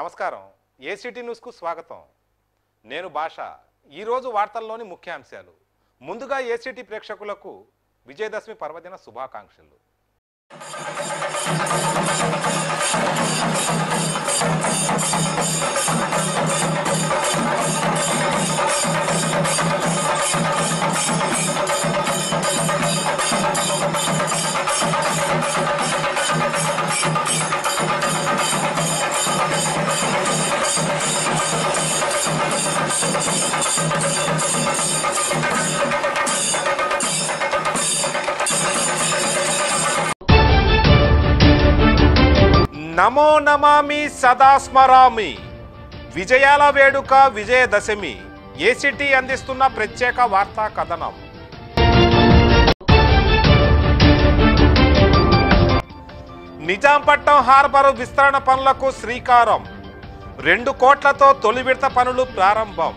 నమస్కారం ఏసీటీ న్యూస్కు స్వాగతం నేను భాష ఈరోజు వార్తల్లోని ముఖ్యాంశాలు ముందుగా ఏసీటీ ప్రేక్షకులకు విజయదశమి పర్వదిన శుభాకాంక్షలు నమో నమామి సదా స్మరామి విజయాల వేడుక విజయదశమి ఏసీటీ అందిస్తున్న ప్రత్యేక వార్తా కథనం నిజాంపట్నం హార్బర్ విస్తరణ పనులకు శ్రీకారం రెండు కోట్లతో తొలి విడత పనులు ప్రారంభం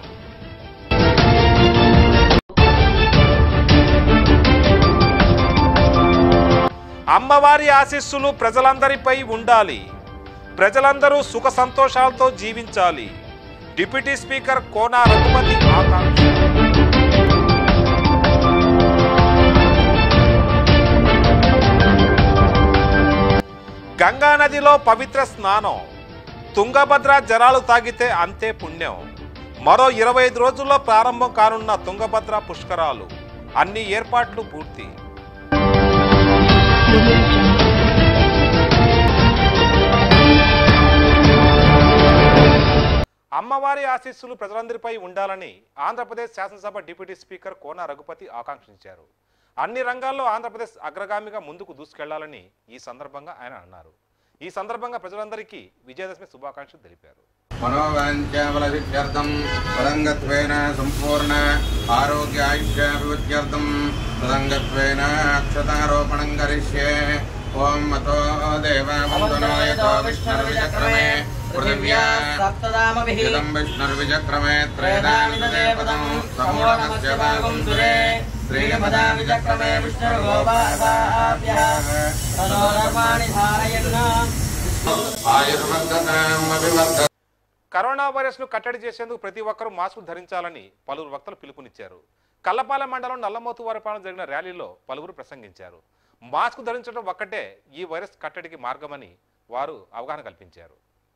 అమ్మవారి ఆశీస్సులు ప్రజలందరిపై ఉండాలి ప్రజలందరూ సుఖ సంతోషాలతో జీవించాలి డిప్యూటీ స్పీకర్ కోనా రఘుపతి ఆకాంక్ష గంగా నదిలో పవిత్ర స్నానం తుంగభద్ర జలాలు తాగితే అంతే పుణ్యం మరో ఇరవై ఐదు రోజుల్లో ప్రారంభం కానున్న తుంగభద్ర పుష్కరాలు అన్ని ఏర్పాట్లు పూర్తి అమ్మవారి ఆశీస్సులు ప్రజలందరిపై ఉండాలని ఆంధ్రప్రదేశ్ శాసనసభ డిప్యూటీ స్పీకర్ కోన రఘుపతి ఆకాంక్షించారు అన్ని రంగాల్లో ఆంధ్రప్రదేశ్ అగ్రగామిగా ముందుకు దూసుకెళ్లాలని ఈ సందర్భంగా ఆయన అన్నారు ఈ సందర్భంగా ప్రజలందరికీ విజయదశమి శుభాకాంక్షలు తెలిపారు మనోవాంఛాబలసిద్ధ్యర్థం తదంగత్వేన సంపూర్ణ ఆరోగ్యాయుష్యాభివృద్ధ్యర్థం తదంగత్వేన అక్షతారోపణం కరిష్యే ఓం మతో దేవాబంధనాయతో విష్ణుర్విచక్రమే పృథివ్యా ఇదం విష్ణుర్విచక్రమే త్రేదానిపదం సమూఢమస్య భాగం సురే శ్రీయపదానిచక్రమే ఆయుర్వర్ధనం అభివర్ధ కరోనా వైరస్ ను కట్టడి చేసేందుకు ప్రతి ఒక్కరూ మాస్క్ ధరించాలని పలువురు వక్తలు పిలుపునిచ్చారు కల్లపాలె మండలం నల్లమోతు వారిపాలెం జరిగిన ర్యాలీలో పలువురు ప్రసంగించారు మాస్క్ ధరించడం ఒక్కటే ఈ వైరస్ కట్టడికి మార్గమని వారు అవగాహన కల్పించారు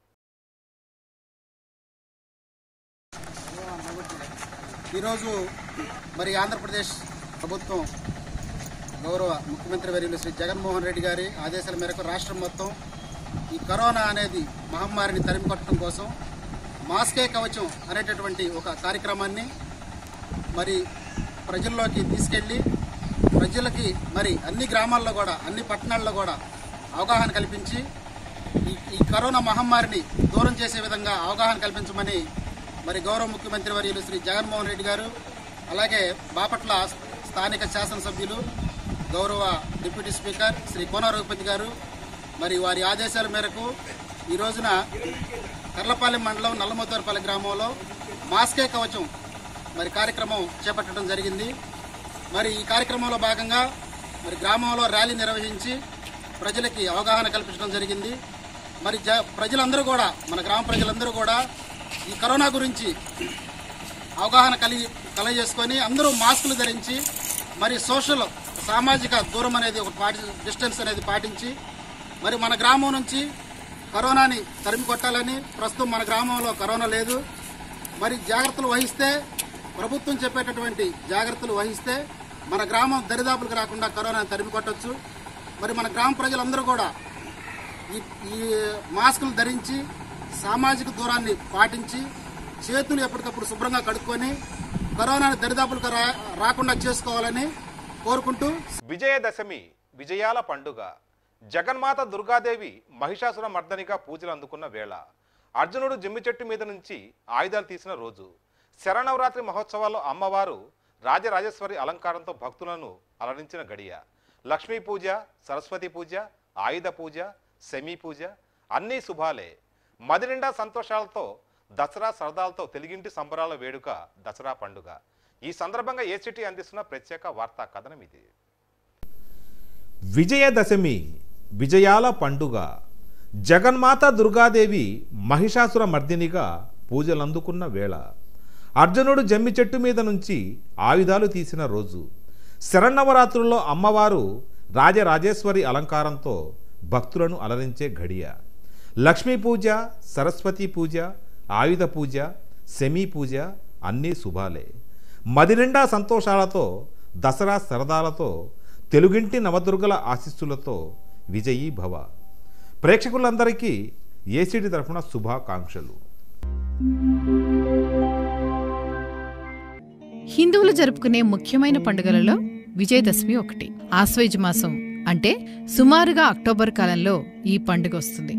ఈరోజు మరి ఆంధ్రప్రదేశ్ ప్రభుత్వం గౌరవ ముఖ్యమంత్రి వర్యులు శ్రీ జగన్మోహన్ రెడ్డి గారి ఆదేశాల మేరకు రాష్ట్రం మొత్తం ఈ కరోనా అనేది మహమ్మారిని తరిమికొట్టడం కోసం మాస్కే కవచం అనేటటువంటి ఒక కార్యక్రమాన్ని మరి ప్రజల్లోకి తీసుకెళ్ళి ప్రజలకి మరి అన్ని గ్రామాల్లో కూడా అన్ని పట్టణాల్లో కూడా అవగాహన కల్పించి ఈ ఈ కరోనా మహమ్మారిని దూరం చేసే విధంగా అవగాహన కల్పించమని మరి గౌరవ ముఖ్యమంత్రి వర్యులు శ్రీ జగన్మోహన్ రెడ్డి గారు అలాగే బాపట్ల స్థానిక శాసనసభ్యులు గౌరవ డిప్యూటీ స్పీకర్ శ్రీ కోన రఘుపతి గారు మరి వారి ఆదేశాల మేరకు ఈ రోజున కర్లపాలెం మండలం నల్లమోతోరపల్లి గ్రామంలో మాస్కే కవచం మరి కార్యక్రమం చేపట్టడం జరిగింది మరి ఈ కార్యక్రమంలో భాగంగా మరి గ్రామంలో ర్యాలీ నిర్వహించి ప్రజలకి అవగాహన కల్పించడం జరిగింది మరి జ ప్రజలందరూ కూడా మన గ్రామ ప్రజలందరూ కూడా ఈ కరోనా గురించి అవగాహన కలిగి కలగజేసుకొని అందరూ మాస్కులు ధరించి మరి సోషల్ సామాజిక దూరం అనేది ఒక పాటి డిస్టెన్స్ అనేది పాటించి మరి మన గ్రామం నుంచి కరోనాని తరిమి కొట్టాలని ప్రస్తుతం మన గ్రామంలో కరోనా లేదు మరి జాగ్రత్తలు వహిస్తే ప్రభుత్వం చెప్పేటటువంటి జాగ్రత్తలు వహిస్తే మన గ్రామం దరిదాపులకు రాకుండా కరోనాని తరిమి కొట్టచ్చు మరి మన గ్రామ ప్రజలందరూ కూడా ఈ ఈ మాస్కులు ధరించి సామాజిక దూరాన్ని పాటించి చేతులు ఎప్పటికప్పుడు శుభ్రంగా కడుక్కొని కరోనాని దరిదాపులకు రా రాకుండా చేసుకోవాలని కోరుకుంటూ విజయదశమి విజయాల పండుగ జగన్మాత దుర్గాదేవి మహిషాసుర మర్దనిగా పూజలు అందుకున్న వేళ అర్జునుడు జమ్మి చెట్టు మీద నుంచి ఆయుధాలు తీసిన రోజు శరణవరాత్రి మహోత్సవాల్లో అమ్మవారు రాజరాజేశ్వరి అలంకారంతో భక్తులను అలరించిన గడియ లక్ష్మీ పూజ సరస్వతి పూజ ఆయుధ పూజ సెమీ పూజ అన్నీ శుభాలే మది నిండా సంతోషాలతో దసరా సరదాలతో తెలుగింటి సంబరాల వేడుక దసరా పండుగ ఈ సందర్భంగా ఏసీటీ అందిస్తున్న ప్రత్యేక వార్తా కథనం ఇది విజయదశమి విజయాల పండుగ జగన్మాత దుర్గాదేవి మహిషాసుర మర్దినిగా పూజలందుకున్న వేళ అర్జునుడు జమ్మి చెట్టు మీద నుంచి ఆయుధాలు తీసిన రోజు శరన్నవరాత్రుల్లో అమ్మవారు రాజరాజేశ్వరి అలంకారంతో భక్తులను అలరించే ఘడియ లక్ష్మీ పూజ సరస్వతి పూజ ఆయుధ పూజ శమీ పూజ అన్నీ శుభాలే మదినిండా సంతోషాలతో దసరా సరదాలతో తెలుగింటి నవదుర్గల ఆశీస్సులతో విజయీ భవ ప్రేక్షకులందరికీ ఏసీటీ తరఫున శుభాకాంక్షలు హిందువులు జరుపుకునే ముఖ్యమైన పండుగలలో విజయదశమి ఒకటి ఆశ్వయుజ మాసం అంటే సుమారుగా అక్టోబర్ కాలంలో ఈ పండుగ వస్తుంది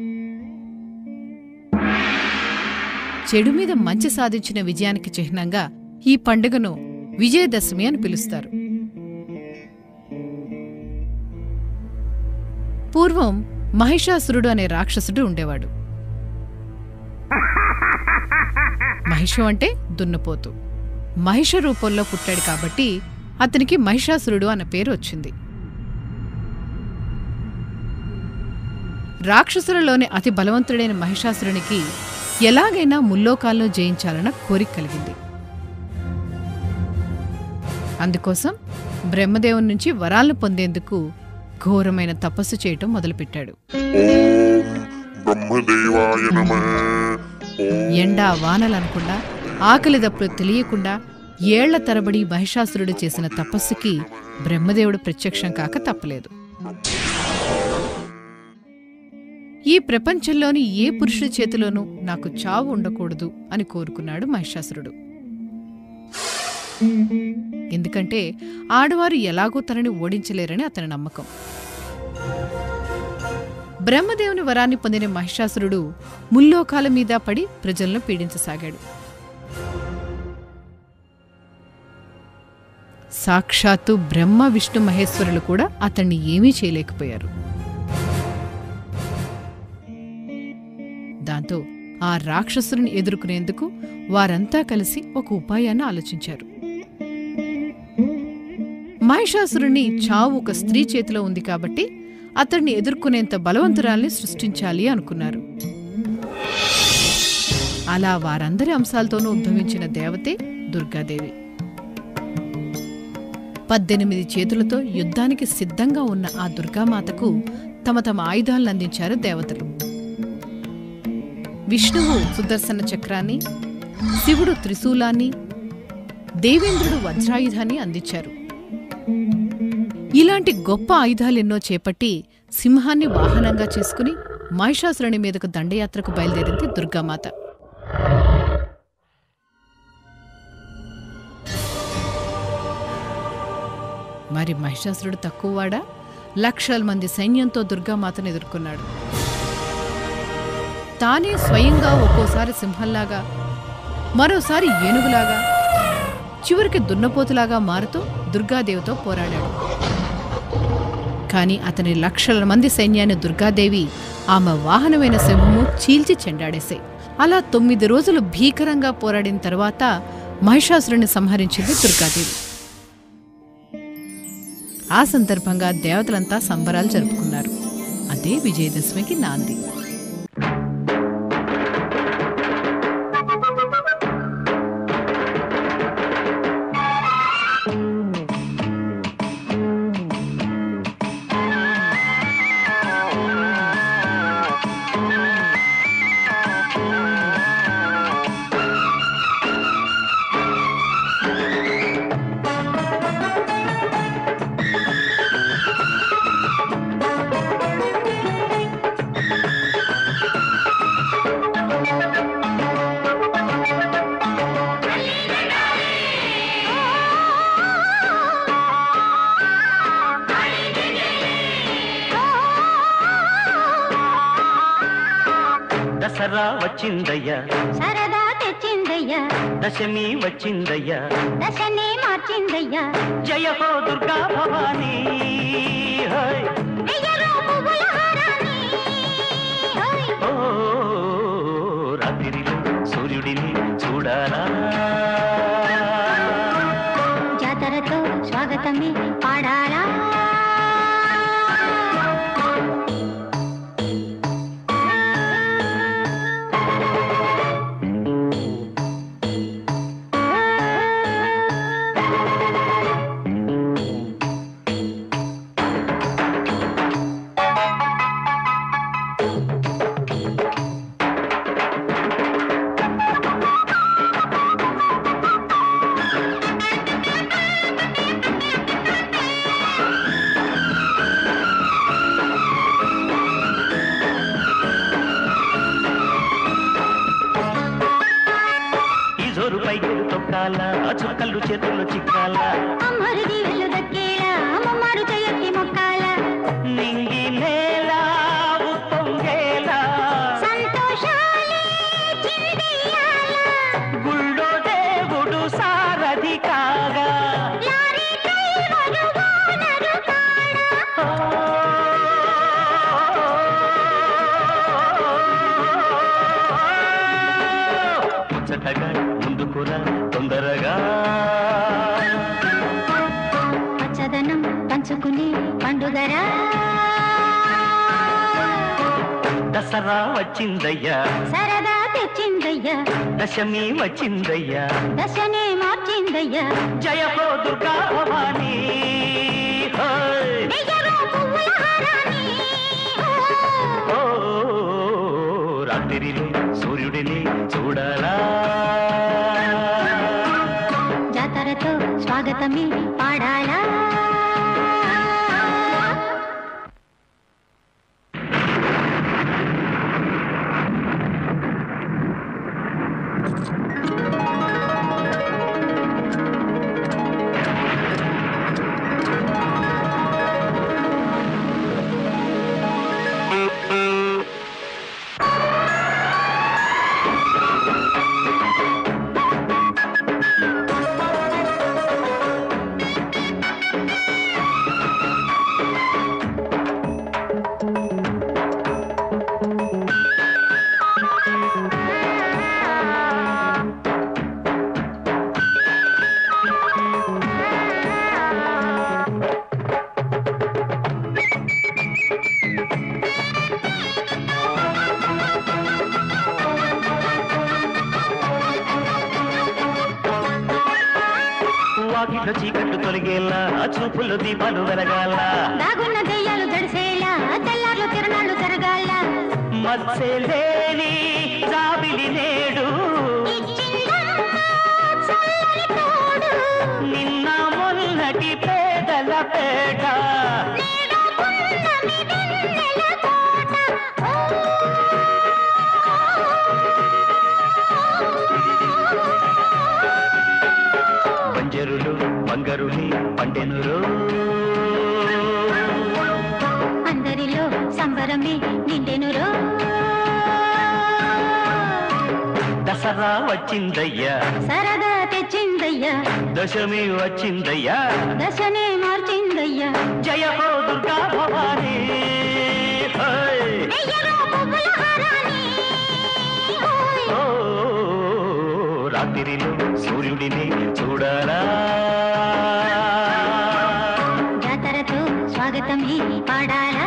చెడు మీద మంచి సాధించిన విజయానికి చిహ్నంగా ఈ పండుగను విజయదశమి అని పిలుస్తారు పూర్వం మహిషాసురుడు అనే రాక్షసుడు ఉండేవాడు మహిషం అంటే దున్నపోతు మహిష రూపంలో పుట్టాడు కాబట్టి అతనికి మహిషాసురుడు అన్న పేరు వచ్చింది రాక్షసులలోని అతి బలవంతుడైన మహిషాసురునికి ఎలాగైనా ముల్లోకాల్లో జయించాలన్న కోరిక కలిగింది అందుకోసం బ్రహ్మదేవుని నుంచి వరాలను పొందేందుకు ఘోరమైన తపస్సు చేయటం మొదలుపెట్టాడు ఓం బ్రహ్మదేవాయ నమ ఓం ఎండా వానలనకుండా ఆకలి దప్పులు తెలియకుండా ఏళ్ల తరబడి మహిషాసురుడు చేసిన తపస్సుకి బ్రహ్మదేవుడు ప్రత్యక్షం కాక తప్పలేదు ఈ ప్రపంచంలోని ఏ పురుషుడి చేతిలోనూ నాకు చావు ఉండకూడదు అని కోరుకున్నాడు మహిషాసురుడు ఎందుకంటే ఆడవారు ఎలాగో తనని ఓడించలేరని అతని నమ్మకం బ్రహ్మదేవుని వరాన్ని పొందిన మహిషాసురుడు ముల్లోకాల మీద పడి ప్రజలను పీడించసాగాడు సాక్షాత్తు బ్రహ్మ విష్ణు మహేశ్వరులు కూడా అతన్ని ఏమీ చేయలేకపోయారు దాంతో ఆ రాక్షసుని ఎదుర్కొనేందుకు వారంతా కలిసి ఒక ఉపాయాన్ని ఆలోచించారు మహిషాసురుని చావు ఒక స్త్రీ చేతిలో ఉంది కాబట్టి అతన్ని ఎదుర్కొనేంత బలవంతురాల్ని సృష్టించాలి అనుకున్నారు అలా వారందరి అంశాలతోనూ ఉద్భవించిన దేవతే దుర్గాదేవి పద్దెనిమిది చేతులతో యుద్ధానికి సిద్ధంగా ఉన్న ఆ దుర్గామాతకు తమ తమ ఆయుధాలను అందించారు దేవతలు విష్ణువు సుదర్శన చక్రాన్ని శివుడు త్రిశూలాన్ని దేవేంద్రుడు వజ్రాయుధాన్ని అందించారు ఇలాంటి గొప్ప ఆయుధాలెన్నో చేపట్టి సింహాన్ని వాహనంగా చేసుకుని మహిషాసురుని మీదకు దండయాత్రకు బయలుదేరింది దుర్గామాత మరి మహిషాసురుడు తక్కువవాడా లక్షల మంది సైన్యంతో దుర్గామాతను ఎదుర్కొన్నాడు తానే స్వయంగా ఒక్కోసారి సింహంలాగా మరోసారి ఏనుగులాగా చివరికి దున్నపోతులాగా మారుతూ దుర్గాదేవితో పోరాడాడు కాని అతని లక్షల మంది సైన్యాన్ని దుర్గాదేవి ఆమె వాహనమైన సింహము చీల్చి చెండాడేశాయి అలా తొమ్మిది రోజులు భీకరంగా పోరాడిన తర్వాత మహిషాసురుని సంహరించింది దుర్గాదేవి ఆ సందర్భంగా దేవతలంతా సంబరాలు జరుపుకున్నారు అదే విజయదశమికి నాంది దసరా వచ్చిందయ్యా సరదా తెచ్చిందయ్యా దశమి వచ్చిందయ్యా దశనే మార్చిందయ్యా జయ హో దుర్గా భవానీ హోయ్. వెయ్యరో పువ్వుల హారాన్ని హోయ్. ఓ రాత్రిలో సూర్యుడిని చూడాలా జాతరతో స్వాగతమే పాడాలా ఎక్కాల చుక్కలు చేతుల్లో చిక్కాల అమ్మరు దీవెలు దక్కేలా అమ్మమ్మారు చేయొత్తి మొక్కాల నింగి నేల ఉప్పొంగేలా సంతోషాలే చిందియాల గుళ్ళో దేవుడు సారథి కాగా లారీ డ్రైవరు ఓనరు కాడా ముచ్చటగా ముందుకురా తొందరగా పచ్చదనం పంచుకునే పండుగరా దసరా వచ్చిందయ్యా సరదా తెచ్చిందయ్యా దశమి వచ్చిందయ్యా దశనే మార్చిందయ్యా జయ హో దుర్గా భవానీ హోయ్. నెయ్యరో పువ్వుల హారాన్ని ఓ రాత్రిలో సూర్యుడిని చూడాలా జాతరతో స్వాగతమే పాడాలా వాకిట్లో చీకట్లు తొలగేలా చూపుల్లో దీపాలు వెలగాల దాగున్న దెయ్యాలు జడిసేలా తెల్లార్లు తిరణాలు జరగాల మత్స్యలేని జాబిలి నేడు ఇచ్చిందమ్మ చల్లని తోడు నిన్న మొన్నటి పేదల పేట నేడు పున్నమి వెన్నెల తోట బంజరులు బంగరులి పండెనురు అందరిలో సంబరమే నిండెనురో దసరా వచ్చిందయ్యా సరదా తెచ్చిందయ్యా దశమి వచ్చిందయ్యా దశనే మార్చిందయ్యా జయ హో దుర్గా భవానీ హోయ్. నెయ్యరో పువ్వుల హారాన్ని ఓయ్. ఓ రాత్రిలో సూర్యుడిని చూడాలా జాతరతో స్వాగతమే పాడాలా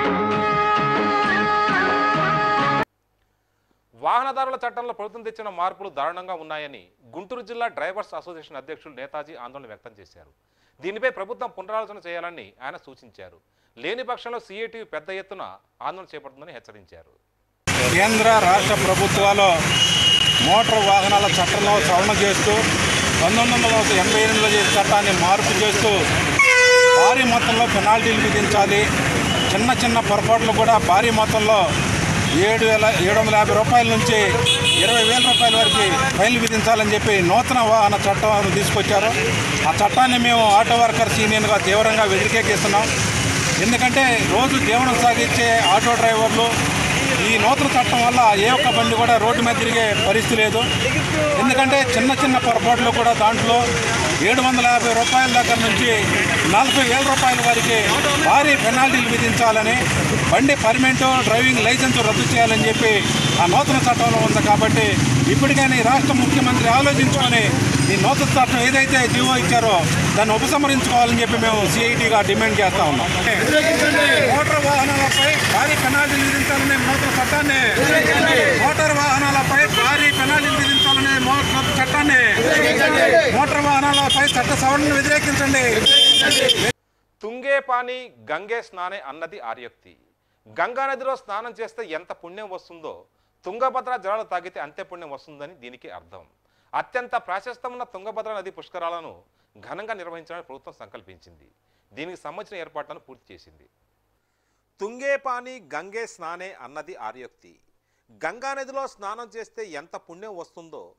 వాహనదారుల చట్టంలో ప్రభుత్వం తెచ్చిన మార్పులు దారుణంగా ఉన్నాయని గుంటూరు జిల్లా డ్రైవర్స్ అసోసియేషన్ అధ్యక్షులు నేతాజీ ఆందోళన వ్యక్తం చేశారు దీనిపై ప్రభుత్వం పునరాలోచన చేయాలని ఆయన సూచించారు లేని పక్షంలో సీఏటీయూ పెద్ద ఎత్తున ఆందోళన చేపడుతుందని హెచ్చరించారు కేంద్ర రాష్ట్ర ప్రభుత్వాలు మోటార్ వాహనాల చట్టంలో సవరణ చేస్తూ పంతొమ్మిది వందల ఎనభై ఎనిమిదిలో చేసిన చట్టాన్ని మార్పు చేస్తూ భారీ మొత్తంలో పెనాల్టీలు విధించాలి చిన్న చిన్న పొరపాట్లు కూడా భారీ మొత్తంలో ఏడు వేల ఏడు వందల యాభై రూపాయల నుంచి ఇరవై వేల రూపాయల వరకు ఫైన్లు విధించాలని చెప్పి నూతన వాహన చట్టం తీసుకొచ్చారు ఆ చట్టాన్ని మేము ఆటో వర్కర్స్ యూనియన్గా తీవ్రంగా వ్యతిరేకిస్తున్నాం ఎందుకంటే రోజు జీవనం సాగించే ఆటో డ్రైవర్లు ఈ నూతన చట్టం వల్ల ఏ ఒక్క బండి కూడా రోడ్డు మీద తిరిగే పరిస్థితి లేదు ఎందుకంటే చిన్న చిన్న పొరపాట్లు కూడా దాంట్లో ఏడు వందల యాభై రూపాయల దగ్గర నుంచి నలభై వేల రూపాయల వరకు భారీ పెనాల్టీలు విధించాలని బండి పర్మిట్ డ్రైవింగ్ లైసెన్స్ రద్దు చేయాలని చెప్పి ఆ నూతన చట్టంలో ఉంది కాబట్టి ఇప్పటికైనా ఈ రాష్ట్ర ముఖ్యమంత్రి ఆలోచించుకొని ఈ నూతన చట్టం ఏదైతే జీవో ఇచ్చారో దాన్ని ఉపసంహరించుకోవాలని చెప్పి మేము సిఐటిగా డిమాండ్ చేస్తా ఉన్నాం మోటార్ వాహనాలపై భారీ పెనాల్టీలు విధించాలనే నూతన చట్టాన్ని మోటార్ వాహనాలపై భారీ పెనాల్టీలు విధించాలనే మోటార్ చట్టాన్ని మోటార్ వాహనాలపై చట్ట సవరణను వ్యతిరేకించండి తుంగే పాని గంగే స్నానే అన్నది ఆర్యోక్తి గంగా నదిలో స్నానం చేస్తే ఎంత పుణ్యం వస్తుందో తుంగభద్ర జలాలు తాగితే అంతే పుణ్యం వస్తుందని దీనికి అర్థం అత్యంత ప్రాశస్తం ఉన్న తుంగభద్ర నది పుష్కరాలను ఘనంగా నిర్వహించాలని ప్రభుత్వం సంకల్పించింది దీనికి సంబంధించిన ఏర్పాట్లను పూర్తి చేసింది తుంగే పాని గంగే స్నానే అన్నది ఆర్యోక్తి గంగా నదిలో స్నానం చేస్తే ఎంత పుణ్యం వస్తుందో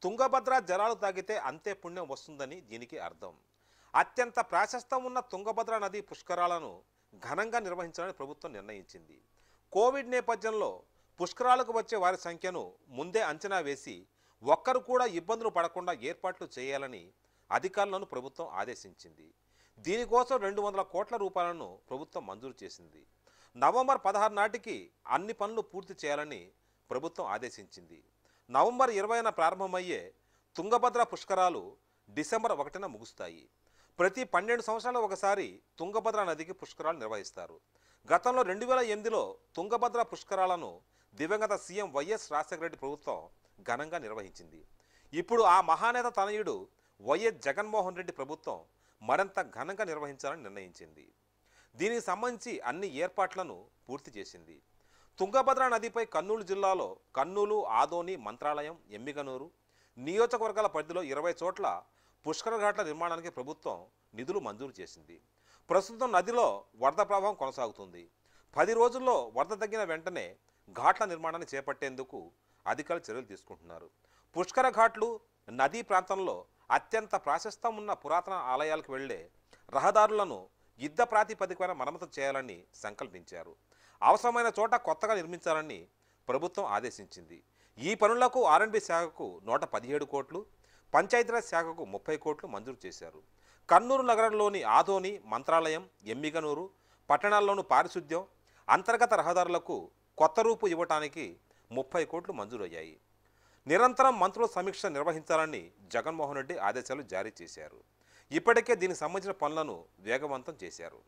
తుంగభద్ర జలాలు తాగితే అంతే పుణ్యం వస్తుందని దీనికి అర్థం అత్యంత ప్రాశస్తం ఉన్న తుంగభద్ర నది పుష్కరాలను ఘనంగా నిర్వహించాలని ప్రభుత్వం నిర్ణయించింది కోవిడ్ నేపథ్యంలో పుష్కరాలకు వచ్చే వారి సంఖ్యను ముందే అంచనా వేసి ఒక్కరు కూడా ఇబ్బందులు పడకుండా ఏర్పాట్లు చేయాలని అధికారులను ప్రభుత్వం ఆదేశించింది దీనికోసం రెండు వందల కోట్ల రూపాయలను ప్రభుత్వం మంజూరు చేసింది నవంబర్ పదహారు నాటికి అన్ని పనులు పూర్తి చేయాలని ప్రభుత్వం ఆదేశించింది నవంబర్ ఇరవైన ప్రారంభమయ్యే తుంగభద్ర పుష్కరాలు డిసెంబర్ ఒకటిన ముగుస్తాయి ప్రతి పన్నెండు సంవత్సరాలు ఒకసారి తుంగభద్ర నదికి పుష్కరాలు నిర్వహిస్తారు గతంలో రెండు వేల ఎనిమిదిలో తుంగభద్ర పుష్కరాలను దివంగత సీఎం వైఎస్ రాజశేఖర రెడ్డి ప్రభుత్వం ఘనంగా నిర్వహించింది ఇప్పుడు ఆ మహానేత తనయుడు వైఎస్ జగన్మోహన్ రెడ్డి ప్రభుత్వం మరింత ఘనంగా నిర్వహించాలని నిర్ణయించింది దీనికి సంబంధించి అన్ని ఏర్పాట్లను పూర్తి చేసింది తుంగభద్ర నదిపై కర్నూలు జిల్లాలో కర్నూలు ఆదోని మంత్రాలయం ఎమ్మిగనూరు నియోజకవర్గాల పరిధిలో ఇరవై చోట్ల పుష్కర ఘాట్ల నిర్మాణానికి ప్రభుత్వం నిధులు మంజూరు చేసింది ప్రస్తుతం నదిలో వరద ప్రభావం కొనసాగుతుంది పది రోజుల్లో వరద తగ్గిన వెంటనే ఘాట్ల నిర్మాణాన్ని చేపట్టేందుకు అధికారులు చర్యలు తీసుకుంటున్నారు పుష్కర ఘాట్లు నదీ ప్రాంతంలో అత్యంత ప్రాశస్తం ఉన్న పురాతన ఆలయాలకు వెళ్లే రహదారులను యుద్ధ ప్రాతిపదికన మరమ్మతు చేయాలని సంకల్పించారు అవసరమైన చోట కొత్తగా నిర్మించాలని ప్రభుత్వం ఆదేశించింది ఈ పనులకు ఆర్ఎండ్బి శాఖకు నూట పదిహేడు కోట్లు పంచాయతీరాజ్ శాఖకు ముప్పై కోట్లు మంజూరు చేశారు కర్నూలు నగరంలోని ఆదోని మంత్రాలయం ఎమ్మిగనూరు పట్టణాల్లోని పారిశుద్ధ్యం అంతర్గత రహదారులకు కొత్త రూపు ఇవ్వటానికి ముప్పై కోట్లు మంజూరయ్యాయి నిరంతరం మంత్రుల సమీక్ష నిర్వహించాలని జగన్మోహన్ రెడ్డి ఆదేశాలు జారీ చేశారు ఇప్పటికే దీనికి సంబంధించిన పనులను వేగవంతం చేశారు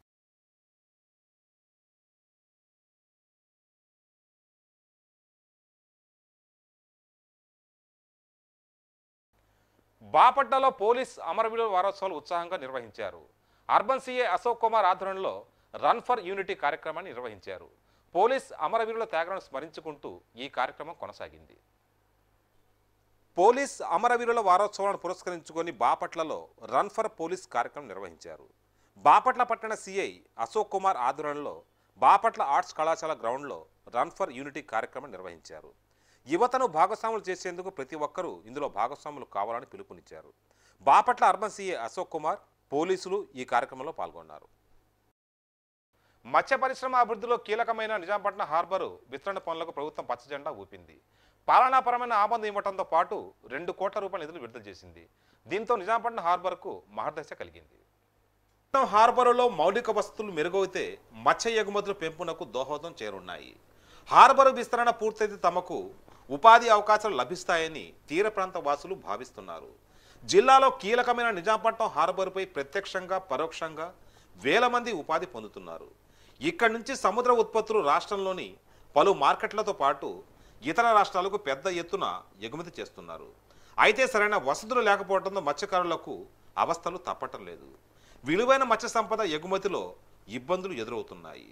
బాపట్లలో పోలీస్ అమరవీరుల వారోత్సవాలు ఉత్సాహంగా నిర్వహించారు అర్బన్ సీఏ అశోక్ కుమార్ ఆధ్వర్యంలో రన్ ఫర్ యూనిటీ కార్యక్రమాన్ని నిర్వహించారు పోలీస్ అమరవీరుల త్యాగాలను స్మరించుకుంటూ ఈ కార్యక్రమం కొనసాగింది పోలీస్ అమరవీరుల వారోత్సవాలను పురస్కరించుకొని బాపట్లలో రన్ ఫర్ పోలీస్ కార్యక్రమం నిర్వహించారు బాపట్ల పట్టణ సిఐ అశోక్ కుమార్ ఆధ్వర్యంలో బాపట్ల ఆర్ట్స్ కళాశాల గ్రౌండ్లో రన్ ఫర్ యూనిటీ కార్యక్రమం నిర్వహించారు యువతను భాగస్వాములు చేసేందుకు ప్రతి ఒక్కరూ ఇందులో భాగస్వాములు కావాలని పిలుపునిచ్చారు బాపట్ల అర్బన్ సీఏ అశోక్ కుమార్ పోలీసులు ఈ కార్యక్రమంలో పాల్గొన్నారు మత్స్య పరిశ్రమ అభివృద్ధిలో కీలకమైన నిజాంపట్నం హార్బరు విస్తరణ పనులకు ప్రభుత్వం పచ్చజెండా ఊపింది పాలనాపరమైన ఆబంధం ఇవ్వడంతో పాటు రెండు కోట్ల రూపాయల నిధులు విడుదల చేసింది దీంతో నిజాంపట్నం హార్బర్కు మహర్దశ కలిగింది పట్నం హార్బరులో మౌలిక వసతులు మెరుగైతే మత్స్య ఎగుమతుల పెంపునకు దోహదం చేరున్నాయి హార్బరు విస్తరణ పూర్తయితే తమకు ఉపాధి అవకాశాలు లభిస్తాయని తీర ప్రాంత వాసులు భావిస్తున్నారు జిల్లాలో కీలకమైన నిజాంపట్నం హార్బరుపై ప్రత్యక్షంగా పరోక్షంగా వేల మంది ఉపాధి పొందుతున్నారు ఇక్కడి నుంచి సముద్ర ఉత్పత్తులు రాష్ట్రంలోని పలు మార్కెట్లతో పాటు ఇతర రాష్ట్రాలకు పెద్ద ఎత్తున ఎగుమతి చేస్తున్నారు అయితే సరైన వసతులు లేకపోవడంతో మత్స్యకారులకు అవస్థలు తప్పటం లేదు విలువైన మత్స్య సంపద ఎగుమతిలో ఇబ్బందులు ఎదురవుతున్నాయి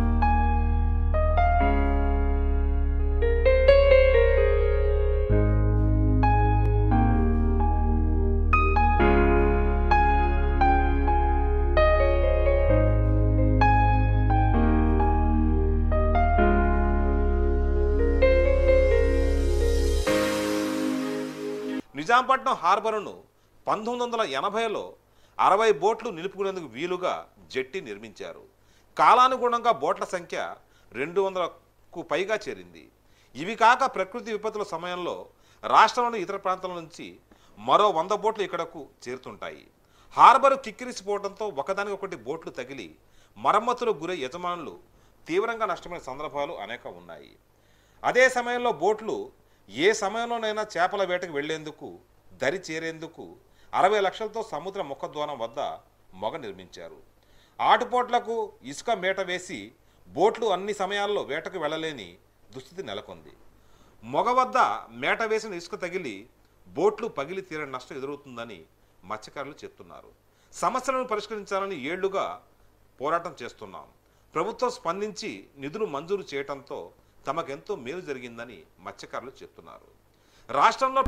నిజాంపట్నం హార్బరును పంతొమ్మిది వందల ఎనభైలో అరవై బోట్లు నిలుపుకునేందుకు వీలుగా జెట్టి నిర్మించారు కాలానుగుణంగా బోట్ల సంఖ్య రెండు వందలకు పైగా చేరింది ఇవి కాక ప్రకృతి విపత్తుల సమయంలో రాష్ట్రంలోని ఇతర ప్రాంతాల నుంచి మరో వంద బోట్లు ఇక్కడకు చేరుతుంటాయి హార్బరు కిక్కిరిసిపోవడంతో ఒకదానికొకటి బోట్లు తగిలి మరమ్మతులకు గురై యజమానులు తీవ్రంగా నష్టమైన సందర్భాలు అనేక ఉన్నాయి అదే సమయంలో బోట్లు ఏ సమయంలోనైనా చేపల వేటకు వెళ్లేందుకు దరి చేరేందుకు అరవై లక్షలతో సముద్ర ముఖద్వారం వద్ద మొగ నిర్మించారు ఆటుపోట్లకు ఇసుక మేట వేసి బోట్లు అన్ని సమయాల్లో వేటకు వెళ్ళలేని దుస్థితి నెలకొంది మొగ వద్ద మేట వేసిన ఇసుక తగిలి బోట్లు పగిలి తీరని నష్టం ఎదురవుతుందని మత్స్యకారులు చెప్తున్నారు సమస్యలను పరిష్కరించాలని ఏళ్లుగా పోరాటం చేస్తున్నాం ప్రభుత్వం స్పందించి నిధులు మంజూరు చేయడంతో తమకెంతో మేలు జరిగిందని మత్స్యకారులు చెప్తున్నారు రాష్ట్రంలో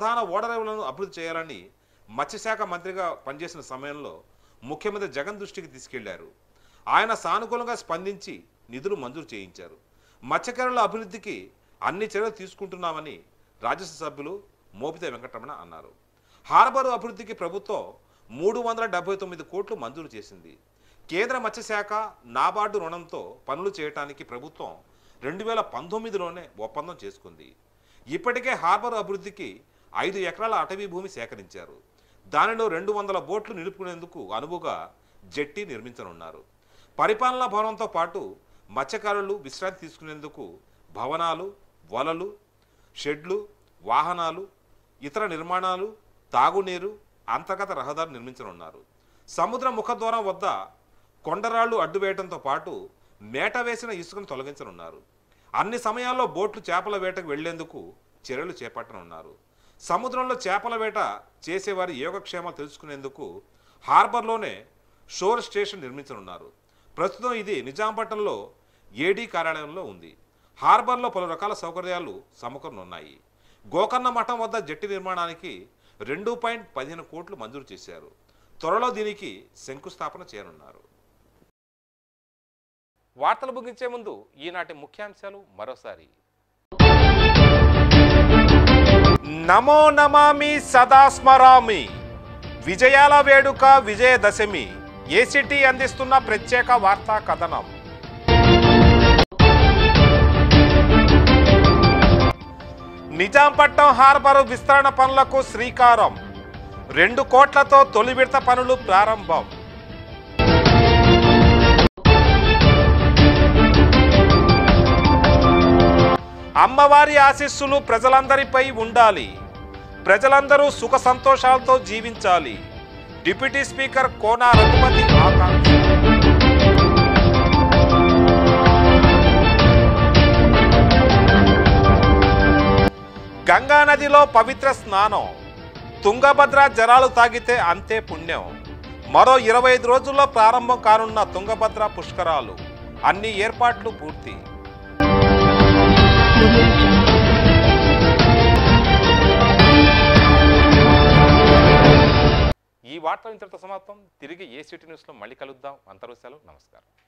ప్రధాన ఓడరేవులను అభివృద్ధి చేయాలని మత్స్యశాఖ మంత్రిగా పనిచేసిన సమయంలో ముఖ్యమంత్రి జగన్ దృష్టికి తీసుకెళ్లారు ఆయన సానుకూలంగా స్పందించి నిధులు మంజూరు చేయించారు మత్స్యకారుల అభివృద్ధికి అన్ని చర్యలు తీసుకుంటున్నామని రాజ్యసభ సభ్యులు మోపిత వెంకటరమణ అన్నారు హార్బర్ అభివృద్ధికి ప్రభుత్వం మూడు వందల డెబ్బై తొమ్మిది కోట్లు మంజూరు చేసింది కేంద్ర మత్స్యశాఖ నాబార్డు రుణంతో పనులు చేయటానికి ప్రభుత్వం రెండు వేల పంతొమ్మిదిలోనే ఒప్పందం చేసుకుంది ఇప్పటికే హార్బర్ అభివృద్ధికి ఐదు ఎకరాల అటవీ భూమి సేకరించారు దానిలో రెండు వందల బోట్లు నిలుపుకునేందుకు అనువుగా జెట్టి నిర్మించనున్నారు పరిపాలనా భవనంతో పాటు మత్స్యకారులు విశ్రాంతి తీసుకునేందుకు భవనాలు వలలు షెడ్లు వాహనాలు ఇతర నిర్మాణాలు తాగునీరు అంతర్గత రహదారు నిర్మించనున్నారు సముద్ర ముఖద్వారం వద్ద కొండరాళ్లు అడ్డువేయడంతో పాటు మేట వేసిన ఇసుకను తొలగించనున్నారు అన్ని సమయాల్లో బోట్లు చేపల వేటకు వెళ్లేందుకు చర్యలు చేపట్టనున్నారు సముద్రంలో చేపల వేట చేసేవారి యోగక్షేమాలు తెలుసుకునేందుకు హార్బర్లోనే షోర్ స్టేషన్ నిర్మించనున్నారు ప్రస్తుతం ఇది నిజాంపట్నంలో ఏడీ కార్యాలయంలో ఉంది హార్బర్లో పలు రకాల సౌకర్యాలు సమకూరనున్నాయి గోకర్ణ మఠం వద్ద జట్టి నిర్మాణానికి రెండు పాయింట్ పదిహేను కోట్లు మంజూరు చేశారు త్వరలో దీనికి శంకుస్థాపన చేయనున్నారు వార్తలు ముగించే ముందు ఈనాటి ముఖ్యాంశాలు మరోసారి నమో నమామి సదా స్మరామి విజయాల వేడుక విజయదశమి ఏసిటీ అందిస్తున్న ప్రత్యేక వార్తా కథనం నిజాంపట్నం హార్బర్ విస్తరణ పనులకు శ్రీకారం రెండు కోట్లతో తొలి విడత పనులు ప్రారంభం అమ్మవారి ఆశీస్సులు ప్రజలందరిపై ఉండాలి ప్రజలందరూ సుఖ సంతోషాలతో జీవించాలి డిప్యూటీ స్పీకర్ కోనా రఘుపతి ఆకాంక్ష గంగా నదిలో పవిత్ర స్నానం తుంగభద్ర జలాలు తాగితే అంతే పుణ్యం మరో ఇరవై ఐదు రోజుల్లో ప్రారంభం కానున్న తుంగభద్ర పుష్కరాలు అన్ని ఏర్పాట్లు పూర్తి ఈ వార్త ఇంతటితో సమాప్తం తిరిగి ఏ సిటీ న్యూస్లో మళ్ళీ కలుద్దాం అంతరు సెలవు నమస్కారం